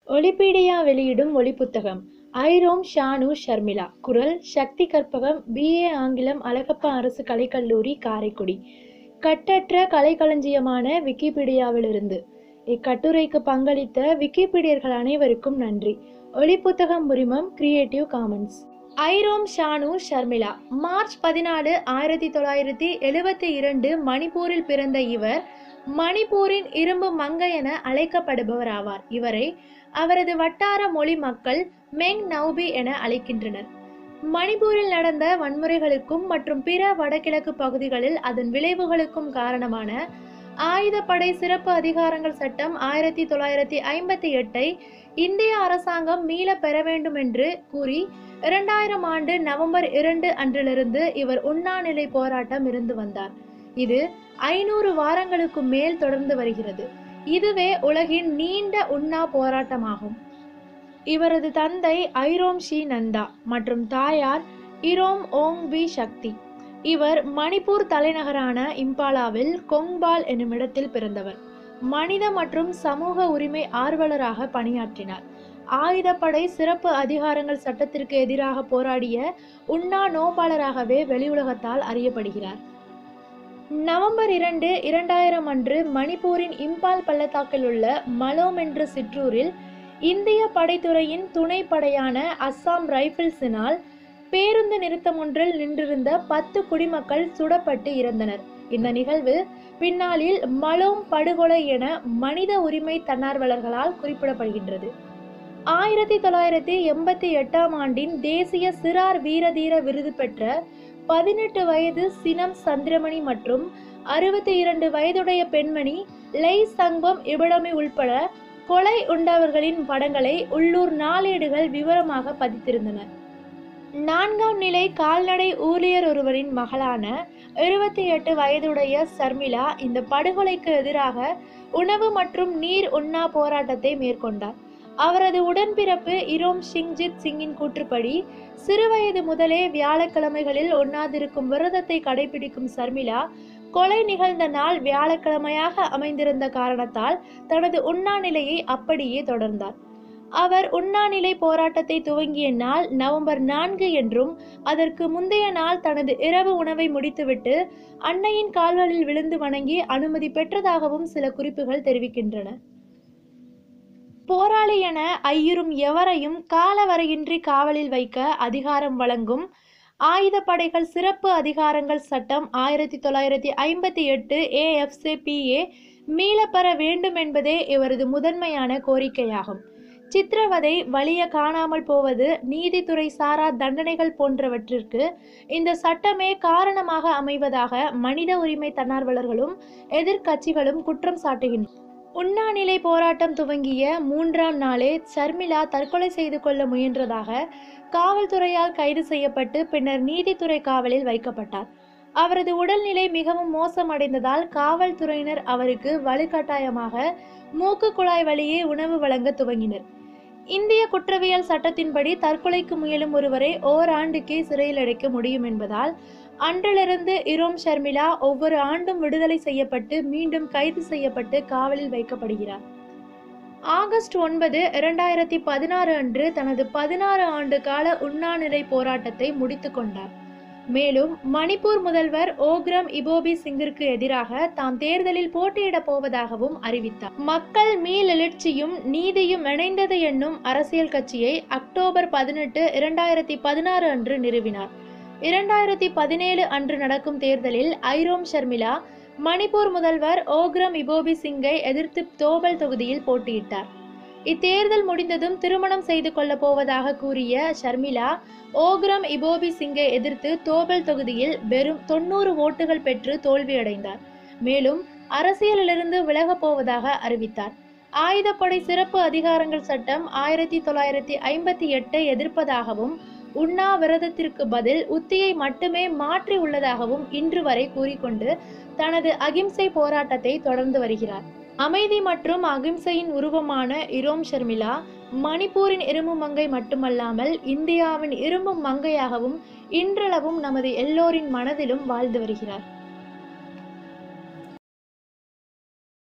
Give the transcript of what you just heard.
ஒலிபீடியா வெளியிடும் ஒலிப்புத்தகம் ஐரோம் ஷானு ஷர்மிளா குரல் சக்தி கற்பகம் பிஏ ஆங்கிலம் அழகப்பா அரசு கலைக்கல்லூரி காரைக்குடி கட்டற்ற கலைக்களஞ்சியமான விக்கிபீடியாவிலிருந்து இக்கட்டுரைக்கு பங்களித்த விக்கிபீடியர்கள் அனைவருக்கும் நன்றி ஒலிப்புத்தகம் உரிமம் creative commons Irom Chanu Sharmila March பதினாலு ஆயிரத்தி தொள்ளாயிரத்தி எழுபத்தி இரண்டு மணிப்பூரில் பிறந்த இவர் மணிப்பூரின் இரும்பு மங்கை என அழைக்கப்படுபவர் ஆவார் இவரை அவரது வட்டார மொழி மக்கள் மெங் நௌபி என அழைக்கின்றனர் மணிப்பூரில் நடந்த வன்முறைகளுக்கும் மற்றும் பிற வடகிழக்கு பகுதிகளில் அதன் விளைவுகளுக்கும் காரணமான ஆயுதப்படை சிறப்பு அதிகாரங்கள் சட்டம் ஆயிரத்தி தொள்ளாயிரத்தி ஐம்பத்தி எட்டை இந்திய அரசாங்கம் மீள பெற வேண்டும் என்று கூறி இரண்டாயிரம் ஆண்டு நவம்பர் இரண்டு அன்றிலிருந்து இவர் உண்ணாநிலை போராட்டம் இருந்து வந்தார் இது ஐநூறு வாரங்களுக்கு மேல் தொடர்ந்து வருகிறது இதுவே உலகின் நீண்ட உண்ணா போராட்டமாகும் இவரது தந்தை ஐரோம் ஷி நந்தா மற்றும் தாயார் இரோம் ஓங் பி சக்தி இவர் மணிப்பூர் தலைநகரான இம்பாலாவில் கொங்பால் என்னும் இடத்தில் பிறந்தவர் மனித மற்றும் சமூக உரிமை ஆர்வலராக பணியாற்றினார் ஆயுதப்படை சிறப்பு அதிகாரங்கள் சட்டத்திற்கு எதிராக போராடிய உண்ணா நோபாளராகவே வெளியுலகத்தால் அறியப்படுகிறார் நவம்பர் இரண்டு இரண்டாயிரம் அன்று மணிப்பூரின் இம்பால் பள்ளத்தாக்கில் உள்ள மலோம் என்ற சிற்றூரில் இந்திய படைத்துறையின் துணை படையான அஸ்ஸாம் ரைபிள்ஸினால் பேருந்து நிறுத்தம் ஒன்றில் நின்றிருந்த பத்து குடிமக்கள் சுடப்பட்டு இறந்தனர் இந்த நிகழ்வு பின்னாளில் மலோம் படுகொலை என மனித உரிமை தன்னார்வலர்களால் குறிப்பிடப்படுகின்றது ஆயிரத்தி தொள்ளாயிரத்தி எண்பத்தி எட்டாம் ஆண்டின் தேசிய சிறார் வீரதீர விருது பெற்ற பதினெட்டு வயது சினம் சந்திரமணி மற்றும் அறுபத்தி இரண்டு வயதுடைய பெண்மணி லை சங்பம் இபடமி உள்பட கொலை உண்டவர்களின் படங்களை உள்ளூர் நாளேடுகள் விவரமாக பதித்திருந்தன நான்காம் நிலை கால்நடை ஊழியர் ஒருவரின் மகளான இருபத்தி எட்டு வயதுடைய சர்மிளா இந்த படுகொலைக்கு எதிராக உணவு மற்றும் நீர் உண்ணா போராட்டத்தை மேற்கொண்டார் அவரது உடன்பிறப்பு இரோம் சிங்ஜித் சிங்கின் கூற்றுப்படி சிறுவயது முதலே வியாழக்கிழமைகளில் உண்ணாதிருக்கும் விரதத்தை கடைபிடிக்கும் சர்மிளா கொலை நிகழ்ந்த நாள் வியாழக்கிழமையாக அமைந்திருந்த காரணத்தால் தனது உண்ணாநிலையை அப்படியே தொடர்ந்தார் அவர் உண்ணாநிலை போராட்டத்தை துவங்கிய நாள் நவம்பர் நான்கு என்றும் அதற்கு முந்தைய நாள் தனது இரவு உணவை முடித்துவிட்டு அன்னையின் கால்களில் விழுந்து வணங்கி அனுமதி பெற்றதாகவும் சில குறிப்புகள் தெரிவிக்கின்றன போராளி என ஐயுறும் எவரையும் காலவரையின்றி காவலில் வைக்க அதிகாரம் வழங்கும் ஆயுதப்படைகள் சிறப்பு அதிகாரங்கள் சட்டம் ஆயிரத்தி தொள்ளாயிரத்தி ஐம்பத்தி எட்டு ஏஎஃப்சிபிஏ மீளப்பெற வேண்டும் என்பதே இவரது முதன்மையான கோரிக்கையாகும் சித்திரவதை வலிய காணாமல் போவது நீதித்துறை சாரா தண்டனைகள் போன்றவற்றிற்கு இந்த சட்டமே காரணமாக அமைவதாக மனித உரிமை தன்னார்வலர்களும் எதிர்க்கட்சிகளும் குற்றம் சாட்டுகின்றனர் உண்ணாநிலை போராட்டம் துவங்கிய மூன்றாம் நாளே சர்மிளா தற்கொலை செய்து கொள்ள முயன்றதாக காவல்துறையால் கைது செய்யப்பட்டு பின்னர் நீதித்துறை காவலில் வைக்கப்பட்டார் அவரது உடல்நிலை மிகவும் மோசமடைந்ததால் காவல்துறையினர் அவருக்கு வலுக்கட்டாயமாக மூக்கு குழாய் வழியே உணவு வழங்க துவங்கினர் இந்திய குற்றவியல் சட்டத்தின்படி தற்கொலைக்கு முயலும் ஒருவரை ஓராண்டுக்கே சிறையில் அடைக்க முடியும் என்பதால் அன்றிலிருந்து இரோம் ஷர்மிளா ஒவ்வொரு ஆண்டும் விடுதலை செய்யப்பட்டு மீண்டும் கைது செய்யப்பட்டு காவலில் வைக்கப்படுகிறார் ஆகஸ்ட் ஒன்பது இரண்டாயிரத்தி பதினாறு அன்று தனது பதினாறு ஆண்டு கால உண்ணாநிலை போராட்டத்தை முடித்து கொண்டார் மேலும் மணிப்பூர் முதல்வர் ஓக்ரம் இபோபி சிங்கிற்கு எதிராக தாம் தேர்தலில் போட்டியிடப் போவதாகவும் அறிவித்தார் மக்கள் மீளெழுச்சியும் நீதியும் இணைந்தது என்னும் அரசியல் கட்சியை அக்டோபர் பதினெட்டு இரண்டாயிரத்தி பதினாறு அன்று நிறுவினார் இரண்டாயிரத்தி பதினேழு அன்று நடக்கும் தேர்தலில் ஐரோம் ஷர்மிளா மணிப்பூர் முதல்வர் ஓக்ரம் இபோபி சிங்கை எதிர்த்து தோபல் தொகுதியில் போட்டியிட்டார் இத்தேர்தல் முடிந்ததும் திருமணம் செய்து கொள்ளப் போவதாக கூறிய ஷர்மிளா ஓக்ரம் இபோபி சிங்கை எதிர்த்து தோபல் தொகுதியில் வெறும் தொண்ணூறு ஓட்டுகள் பெற்று தோல்வியடைந்தார் மேலும் அரசியலிலிருந்து விலகப் போவதாக அறிவித்தார் ஆயுதப்படை சிறப்பு அதிகாரங்கள் சட்டம் ஆயிரத்தி தொள்ளாயிரத்தி ஐம்பத்தி எட்டை எதிர்ப்பதாகவும் உண்ணாவிரதத்திற்கு பதில் உத்தியை மட்டுமே மாற்றி உள்ளதாகவும் இன்று வரை கூறிக்கொண்டு தனது அகிம்சை போராட்டத்தை தொடர்ந்து வருகிறார் அமைதி மற்றும் அகிம்சையின் உருவமான இரோம் ஷர்மிளா மணிப்பூரின் இரும்பு மங்கை மட்டுமல்லாமல் இந்தியாவின் இரும்பு மங்கையாகவும் இன்றளவும் நமது எல்லோரின் மனதிலும் வாழ்ந்து வருகிறார்